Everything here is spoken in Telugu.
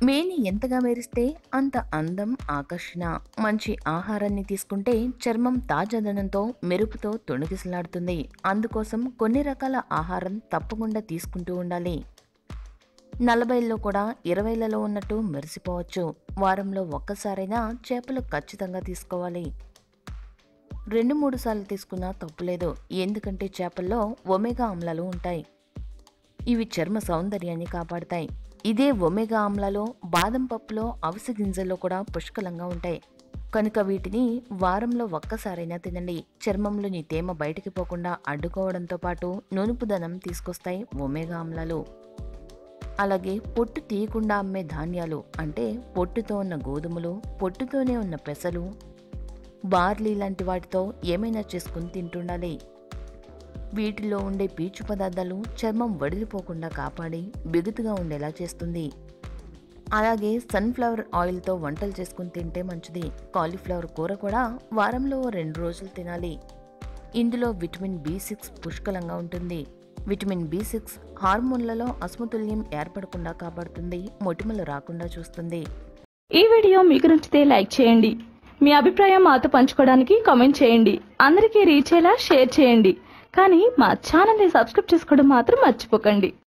మేని ఎంతగా మెరిస్తే అంత అందం ఆకర్షణ మంచి ఆహారాన్ని తీసుకుంటే చర్మం తాజాదనంతో మెరుపుతో తొణికిసలాడుతుంది అందుకోసం కొన్ని రకాల ఆహారం తప్పకుండా తీసుకుంటూ ఉండాలి నలభైల్లో కూడా ఇరవైలలో ఉన్నట్టు మెరిసిపోవచ్చు వారంలో ఒక్కసారైనా చేపలు ఖచ్చితంగా తీసుకోవాలి రెండు మూడు సార్లు తీసుకున్నా తప్పులేదు ఎందుకంటే చేపల్లో ఒమేగా ఆమ్లాలు ఉంటాయి ఇవి చర్మ సౌందర్యాన్ని కాపాడతాయి ఇదే ఒమేగా ఆమ్లాలో బాదం పప్పులో అవిసె గింజల్లో కూడా పుష్కలంగా ఉంటాయి కనుక వీటిని వారంలో ఒక్కసారైనా తినండి చర్మంలోని తేమ బయటికి పోకుండా అడ్డుకోవడంతో పాటు నునుపుదనం తీసుకొస్తాయి ఒమేగా ఆమ్లాలు అలాగే పొట్టు తీయకుండా అమ్మే ధాన్యాలు అంటే పొట్టుతో ఉన్న గోధుమలు పొట్టుతోనే ఉన్న పెసలు బార్లీ లాంటి వాటితో ఏమైనా చేసుకుని తింటుండాలి వీటిలో ఉండే పీచు పదార్థాలు చర్మం వడిలిపోకుండా కాపాడి బిగుతుగా ఉండేలా చేస్తుంది అలాగే సన్ఫ్లవర్ ఆయిల్తో వంటలు చేసుకుని తింటే మంచిది కాలీఫ్లవర్ కూర కూడా వారంలో ఓ రెండు రోజులు తినాలి ఇందులో విటమిన్ బి సిక్స్ పుష్కలంగా ఉంటుంది విటమిన్ బి సిక్స్ హార్మోన్లలో అసమతుల్యం ఏర్పడకుండా కాపాడుతుంది మొటిమలు రాకుండా చూస్తుంది ఈ వీడియో మీకు నచ్చితే లైక్ చేయండి మీ అభిప్రాయం మాతో పంచుకోవడానికి కామెంట్ చేయండి అందరికీ రీచ్ అయ్యేలా షేర్ చేయండి కానీ మా ఛానల్ని సబ్స్క్రైబ్ చేసుకోవడం మాత్రం మర్చిపోకండి